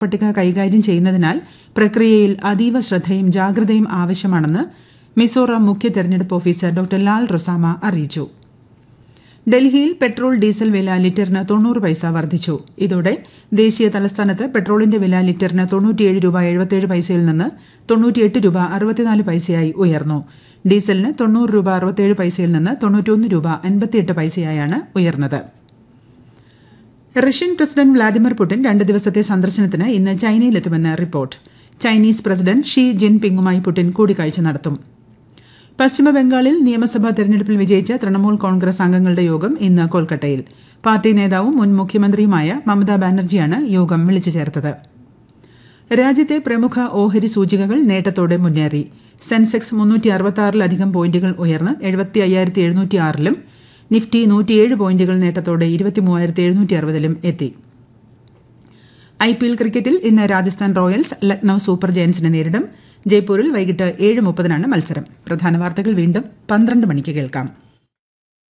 പട്ടിക കൈകാര്യം ചെയ്യുന്നതിനാൽ പ്രക്രിയയിൽ അതീവ ശ്രദ്ധയും ജാഗ്രതയും ആവശ്യമാണെന്ന് മിസോറാം മുഖ്യ തെരഞ്ഞെടുപ്പ് ഓഫീസർ ഡോക്ടർ ലാൽ റൊസാമ അറിയിച്ചു ഡൽഹിയിൽ പെട്രോൾ ഡീസൽ വില ലിറ്ററിന് തൊണ്ണൂറ് പൈസ വർദ്ധിച്ചു ഇതോടെ ദേശീയ തലസ്ഥാനത്ത് പെട്രോളിന്റെ വില ലിറ്ററിന് തൊണ്ണൂറ്റിയേഴ് രൂപ എഴുപത്തിയേഴ് പൈസയിൽ നിന്ന് തൊണ്ണൂറ്റിയെട്ട് രൂപ അറുപത്തിനാല് പൈസയായി ഉയർന്നു ഡീസലിന് തൊണ്ണൂറ് രൂപ അറുപത്തിയേഴ് പൈസയിൽ നിന്ന് തൊണ്ണൂറ്റിയൊന്ന് രൂപ അൻപത്തിയെട്ട് പൈസയായാണ് ഉയർന്നത് റഷ്യൻ പ്രസിഡന്റ് വ്ളാദിമിർ പുടിൻ രണ്ട് ദിവസത്തെ സന്ദർശനത്തിന് ഇന്ന് ചൈനയിലെത്തുമെന്ന് റിപ്പോർട്ട് ചൈനീസ് പ്രസിഡന്റ് ഷീ ജിൻപിങ്ങുമായി പുടിൻ കൂടിക്കാഴ്ച നടത്തും പശ്ചിമബംഗാളിൽ നിയമസഭാ തെരഞ്ഞെടുപ്പിൽ വിജയിച്ച തൃണമൂൽ കോൺഗ്രസ് അംഗങ്ങളുടെ യോഗം ഇന്ന് കൊൽക്കത്തയിൽ പാർട്ടി നേതാവും മുൻ മുഖ്യമന്ത്രിയുമായ മമതാ ബാനർജിയാണ് യോഗം വിളിച്ചു ചേർത്തത് രാജ്യത്തെ പ്രമുഖ ഓഹരി സൂചികകൾ നേട്ടത്തോടെ മുന്നേറി സെൻസെക്സ് മുന്നൂറ്റി അറുപത്തിയാറിലധികം പോയിന്റുകൾ ഉയർന്ന് എഴുപത്തി അയ്യായിരത്തി എഴുന്നൂറ്റി ആറിലും നിഫ്റ്റി നൂറ്റിയേഴ് പോയിന്റുകൾ നേട്ടത്തോടെ ഇരുപത്തി മൂവായിരത്തി എഴുന്നൂറ്റി അറുപതിലും എത്തി ഐ പി എൽ ക്രിക്കറ്റിൽ ഇന്ന് രാജസ്ഥാൻ റോയൽസ് ലക്നൌ സൂപ്പർ ജയൻസിനെ നേരിടും ജയ്പൂരിൽ വൈകിട്ട് ഏഴ് മുപ്പതിനാണ് മത്സരം പ്രധാന വാർത്തകൾ വീണ്ടും പന്ത്രണ്ട് മണിക്ക് കേൾക്കാം